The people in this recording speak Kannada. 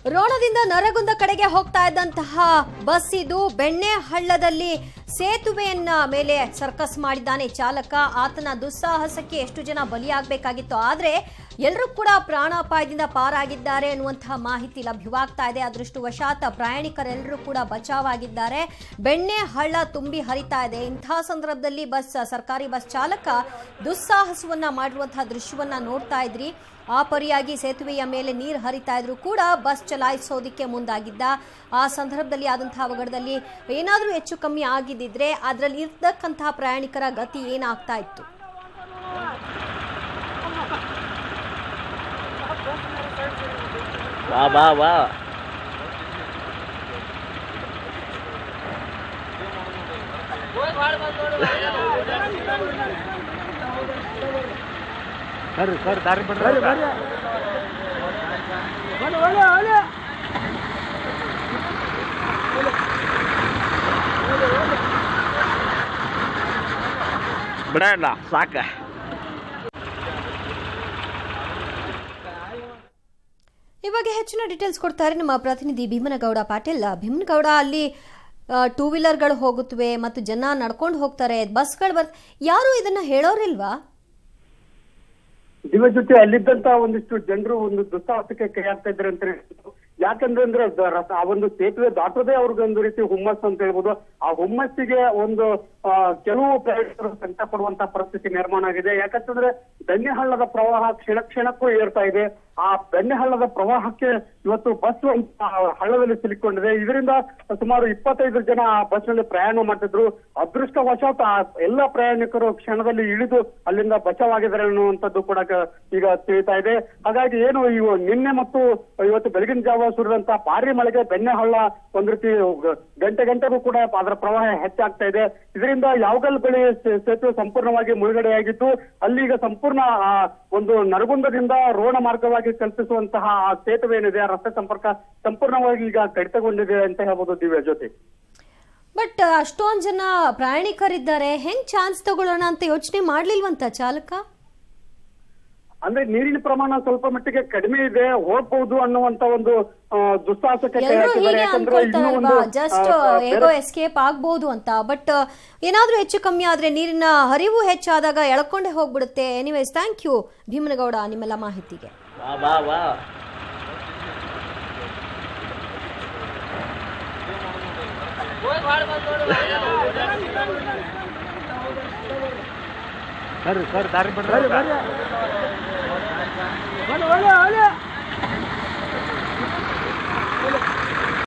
ರೋಣದಿಂದ ನರಗುಂದ ಕಡೆಗೆ ಹೋಗ್ತಾ ಇದ್ದಂತಹ ಬಸ್ ಇದು ಬೆಣ್ಣೆ ಹಳ್ಳದಲ್ಲಿ ಸೇತುವೆಯನ್ನ ಮೇಲೆ ಸರ್ಕಸ್ ಮಾಡಿದ್ದಾನೆ ಚಾಲಕ ಆತನ ದುಸ್ಸಾಹಸಕ್ಕೆ ಎಷ್ಟು ಜನ ಬಲಿಯಾಗಬೇಕಾಗಿತ್ತು ಆದ್ರೆ ಎಲ್ಲರೂ ಕೂಡ ಪ್ರಾಣಾಪಾಯದಿಂದ ಪಾರಾಗಿದ್ದಾರೆ ಎನ್ನುವಂತಹ ಮಾಹಿತಿ ಲಭ್ಯವಾಗ್ತಾ ಇದೆ ಅದೃಷ್ಟವಶಾತ್ ಪ್ರಯಾಣಿಕರೆಲ್ಲರೂ ಕೂಡ ಬಚಾವಾಗಿದ್ದಾರೆ ಬೆಣ್ಣೆ ಹಳ್ಳ ತುಂಬಿ ಹರಿತಾ ಇದೆ ಇಂತಹ ಸಂದರ್ಭದಲ್ಲಿ ಬಸ್ ಸರ್ಕಾರಿ ಬಸ್ ಚಾಲಕ ದುಸ್ಸಾಹಸವನ್ನ ಮಾಡಿರುವಂತಹ ದೃಶ್ಯವನ್ನ ನೋಡ್ತಾ ಇದ್ರಿ ಆ ಪರಿಯಾಗಿ ಸೇತುವೆಯ ಮೇಲೆ ನೀರು ಹರಿತಾ ಇದ್ರು ಕೂಡ ಬಸ್ ಚಲಾಯಿಸೋದಿಕ್ಕೆ ಮುಂದಾಗಿದ್ದ ಆ ಸಂದರ್ಭದಲ್ಲಿ ಆದಂತಹ ಅವಘಡದಲ್ಲಿ ಏನಾದರೂ ಹೆಚ್ಚು ಕಮ್ಮಿ ಆಗಿದ್ದಿದ್ರೆ ಅದರಲ್ಲಿ ಇರ್ತಕ್ಕಂತಹ ಪ್ರಯಾಣಿಕರ ಗತಿ ಏನಾಗ್ತಾ ಇತ್ತು ಬಾ ಬಾ ಬಾ ಬರ್ರಿ ಸರ್ ದಾರಿ ಬಿಡ್ರಿ ಬಿಡಲ್ಲ ಸಾಕ ಈ ಬಗ್ಗೆ ಹೆಚ್ಚಿನ ಡೀಟೇಲ್ಸ್ ಕೊಡ್ತಾರೆ ನಮ್ಮ ಪ್ರತಿನಿಧಿ ಭೀಮನಗೌಡ ಪಾಟೀಲ್ ಭೀಮನಗೌಡ ಅಲ್ಲಿ ಟೂ ವೀಲರ್ಗಳು ಹೋಗುತ್ತವೆ ಮತ್ತು ಜನ ನಡ್ಕೊಂಡು ಹೋಗ್ತಾರೆ ಬಸ್ಗಳು ಬರ್ ಯಾರು ಇದನ್ನ ಹೇಳೋರಿಲ್ವಾ ದಿವ ಜೊತೆ ಅಲ್ಲಿದ್ದಂತ ಒಂದಿಷ್ಟು ಜನರು ಒಂದು ದುಸ್ಸಾಹಸಕ್ಕೆ ಕೈ ಹಾಕ್ತಾ ಇದ್ದಾರೆ ಅಂತ ಹೇಳ್ಬೋದು ಯಾಕಂದ್ರೆ ಅಂದ್ರೆ ದ- ರಸ- ಆ ಒಂದು ಸೇತುವೆ ದಾಟೋದೇ ಅವ್ರಿಗೆ ಒಂದು ರೀತಿ ಹುಮ್ಮಸ್ಸು ಅಂತ ಹೇಳ್ಬೋದು ಆ ಹುಮ್ಮಸ್ಸಿಗೆ ಒಂದು ಆ, ಕೆಲವು ಪ್ರಯಾಣಿಕರು ಸಂಕಟ ಪಡುವಂತ ಪರಿಸ್ಥಿತಿ ನಿರ್ಮಾಣ ಆಗಿದೆ ಯಾಕಂತಂದ್ರೆ ಬೆಣ್ಣೆಹಳ್ಳದ ಪ್ರವಾಹ ಕ್ಷಣ ಕ್ಷಣಕ್ಕೂ ಏರ್ತಾ ಇದೆ ಆ ಬೆಣ್ಣೆಹಳ್ಳದ ಪ್ರವಾಹಕ್ಕೆ ಇವತ್ತು ಬಸ್ ಒಂದು ಆ ಹಳ್ಳದಲ್ಲಿ ಸಿಲುಕೊಂಡಿದೆ ಇದರಿಂದ ಸುಮಾರು ಇಪ್ಪತ್ತೈದು ಜನ ಆ ಬಸ್ ನಲ್ಲಿ ಪ್ರಯಾಣ ಮಾಡ್ತಿದ್ರು ಅದೃಷ್ಟವಶಾತ್ ಆ ಎಲ್ಲ ಪ್ರಯಾಣಿಕರು ಕ್ಷಣದಲ್ಲಿ ಇಳಿದು ಅಲ್ಲಿಂದ ಬಚಾವಾಗಿದ್ದಾರೆ ಅನ್ನುವಂಥದ್ದು ಕೂಡ ಕ- ಈಗ ತಿಳಿತಾ ಇದೆ ಹಾಗಾಗಿ ಏನು ಇವು ನಿನ್ನೆ ಮತ್ತು ಇವತ್ತು ಬೆಳಗಿನ ಜಾವ ಸುರಿದಂತ ಭಾರಿ ಮಳೆಗೆ ಬೆಣ್ಣೆಹಳ್ಳ ಒಂದ್ ರೀತಿ ಗ- ಗಂಟೆ ಗಂಟೆಗೂ ಕೂಡ ಅದರ ಪ್ರವಾಹ ಹೆಚ್ಚಾಗ್ತಾ ಇದೆ ಇದರಿಂದ ಯಾವಗಲ್ ಬಳಿ ಸೇ- ಸೇತುವೆ ಸಂಪೂರ್ಣವಾಗಿ ಮುಳುಗಡೆಯಾಗಿದ್ದು ಅಲ್ಲಿ ಈಗ ಸಂಪೂರ್ಣ ಆ ಒಂದು ನರಗುಂದದಿಂದ ರೋಣ ಮಾರ್ಗವಾಗಿ ಕಲ್ಪಿಸುವಂತಹ ಆ ಸೇತುವೆ ಏನಿದೆ ಆ ರಸ್ತೆ ಸಂಪರ್ಕ ಸಂಪೂರ್ಣವಾಗಿ ಈಗ ಕಡಿತಗೊಂಡಿದೆ ಅಂತ ಹೇಳ್ಬೋದು ದಿವ್ಯ ಜೊತೆ ಬಟ್ ಅಷ್ಟೊಂದು ಜನ ಪ್ರಯಾಣಿಕರಿದ್ದಾರೆ ಹೆಂಗ್ ಚಾನ್ಸ್ ತಗೊಳ್ಳೋಣ ಅಂತ ಯೋಚನೆ ಮಾಡ್ಲಿಲ್ವಂತ ಚಾಲಕ ಅಂದ್ರೆ ನೀರಿನ ಪ್ರಮಾಣ ಸ್ವಲ್ಪ ಮಟ್ಟಿಗೆ ಕಡಿಮೆ ಇದೆ ಹೋಗ್ಬಹುದು ಅನ್ನುವಂತ ಒಂದು ಆ, ದುಸ್ಸಾಹಸಕ್ಕೆ ಕೈ ಎಲ್ಲರೂ ಹಾಕಿದ್ದಾರೆ ಹೀಗೆ ಯಾಕಂದ್ರೆ ಇನ್ನೂ ಒಂದು ಅನ್ಕೊಳ್ತಾರಲ್ವಾ ಜಸ್ಟ್ ಆ, ಆ, ಹೇಗೋ ಬೇರೆ- ಎಸ್ಕೇಪ್ ಆಗ್ಬೋದು ಅಂತ ಬಟ್ ಏನಾದ್ರೂ ಹೆಚ್ಚು ಕಮ್ಮಿ ಆದ್ರೆ ನೀರಿನ ಹರಿವು ಹೆಚ್ಚಾದಾಗ ಎಳ್ಕೊಂಡೇ ಹೋಗ್ಬಿಡುತ್ತೆ ಎನಿವೇಸ್ ಥ್ಯಾಂಕ್ ಯು ಭೀಮನಗೌಡ ನಿಮ್ಮೆಲ್ಲ ಮಾಹಿತಿಗೆ ಬಾ ಬಾ ಬಾ ಬರ್ರಿ ಸರ್ ದಾರಿ ಬಿಡ್ರಿ